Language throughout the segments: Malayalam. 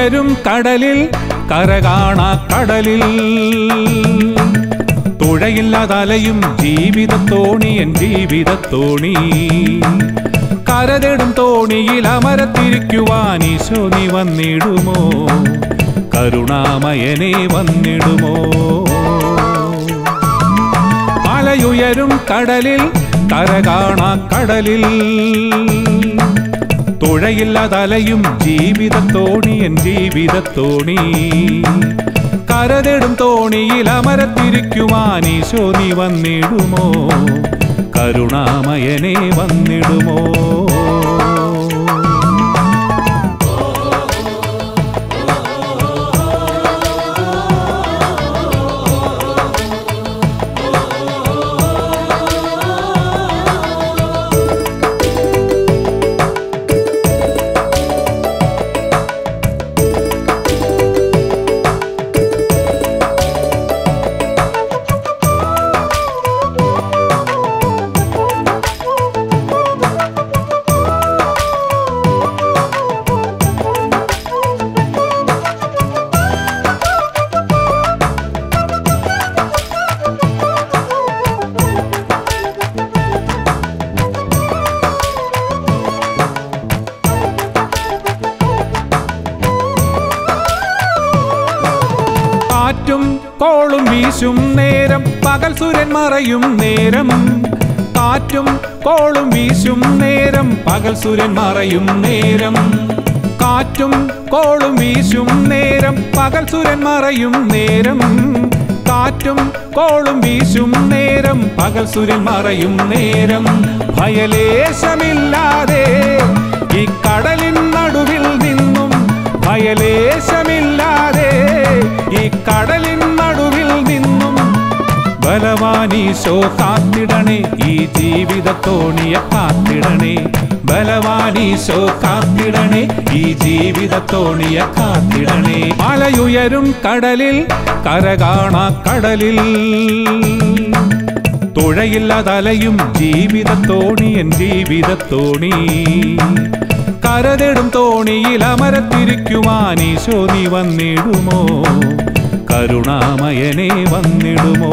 അലയുയരും കടലിൽ കരകാണാ കടലിൽ തുഴയില്ലാതലയും ജീവിതത്തോണി എൻ ജീവിതത്തോണി കരതെടും തോണിയിൽ അമരത്തിരിക്കുവാൻ ഈശോ നീ വന്നിടുമോ കരുണാമയനെ വന്നിടുമോ അലയുയരും കടലിൽ കരകാണാ കടലിൽ തുഴയില്ലാതലയും ജീവിതത്തോണി എൻ ജീവിതത്തോണി കരതെടും തോണിയിൽ അമരത്തിരിക്കുവാൻ ഈശോ നീ വന്നിടുമോ കരുണാമയനെ വന്നിടുമോ കാറ്റും കോളും വീശും നേരം പകൽ സുരൻ മറയും നേരം കാറ്റും കോളും വീശും നേരം പകൽ സുരൻ മറയും നേരം കാറ്റും കോളും വീശും നേരം പകൽ സുരൻ മറയും നേരം കാറ്റും കോളും വീശും നേരം പകൽ സുരൻ മറയും നേരം ഭയലേശമില്ലാതെ ഈ കടലിൻ നടുവിൽ നിന്നും ഭയലേശമില്ലാതെ ഈ കടലിൻ നടുവിൽ നിന്നും ബലവാനീശോ കാത്തിടണേ ഈ ജീവിത തോണിയെ കാത്തിടണേ ബലവാനീശോ കാത്തിടണേ ഈ ജീവിത തോണിയെ കാത്തിടണേ മലയുയരും കടലിൽ കരകാണാ കടലിൽ തുഴയില്ലാതലയും ജീവിത തോണി എൻ ജീവിത തോണി കരതെടും തോണിയിൽ അമരത്തിരിക്കുവാൻ ഈശോ നീ വന്നിടുമോ കരുണാമയനെ വന്നിടുമോ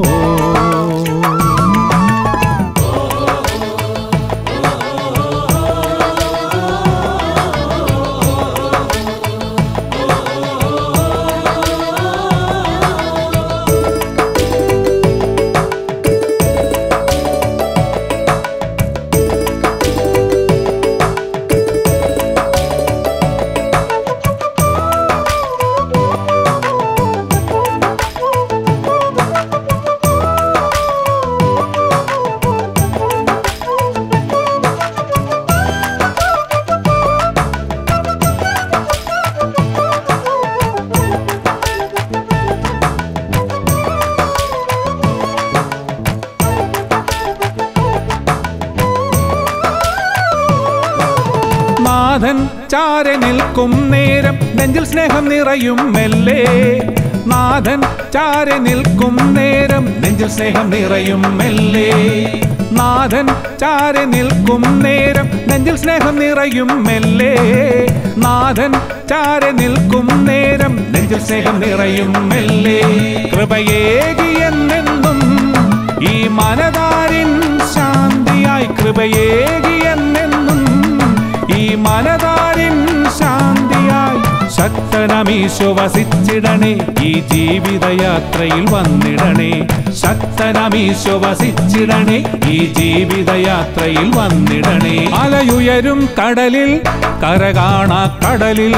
നാഥൻ ചാരെ നിൽക്കും നേരം നെഞ്ചിൽ സ്നേഹം നിറയും മെല്ലെ നാഥൻ ചാരെ നിൽക്കും നേരം നെഞ്ചിൽ സ്നേഹം നിറയും മെല്ലെ നാഥൻ ചാരെ നിൽക്കും നേരം നെഞ്ചിൽ സ്നേഹം നിറയും മെല്ലെ നാഥൻ ചാരെ നിൽക്കും നേരം നെഞ്ചിൽ സ്നേഹം നിറയും മെല്ലെ കൃപയേകിയെന്നെന്നും ഈ മനതാരിൻ ശാന്തിയായി കൃപയേകിയെന്നെന്നും ഈ മനതാരിൻ ശാന്തിയായി ശക്തനമീശോ വസിച്ചിടണേ ഈ ജീവിതയാത്രയിൽ വന്നിടണേ ശക്തനമീശോ വസിച്ചിടണേ ഈ ജീവിതയാത്രയിൽ വന്നിടണേ അലയുയരും കടലിൽ കരകാണാ കടലിൽ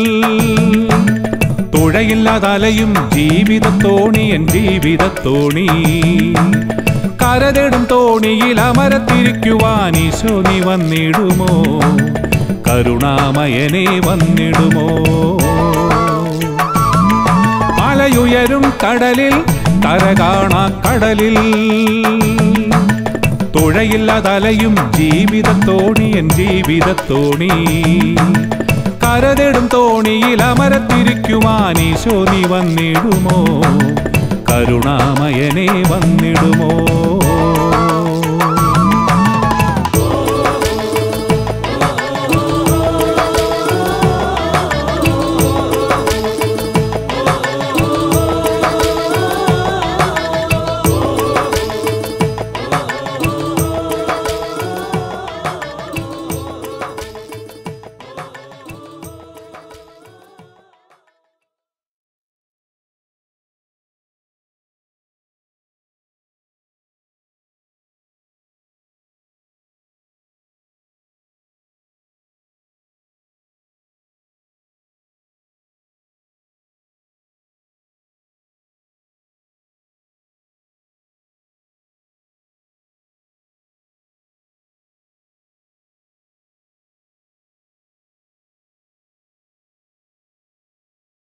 തുഴയില്ലാതലയും ജീവിതത്തോണി എൻ ജീവിതത്തോണി കരതെടും തോണിയിൽ അമരത്തിരിക്കുവാൻ ഈശോ നീ വന്നിടുമോ കരുണാമയനെ വന്നിടുമോ അലയുയരും കടലിൽ കരകാണാ കടലിൽ തുഴയില്ലാതലയും ജീവിതത്തോണി എൻ ജീവിതത്തോണി കരതെടും തോണിയിൽ അമരത്തിരിക്കുവാൻ ഈശോ നീ വന്നിടുമോ കരുണാമയനെ വന്നിടുമോ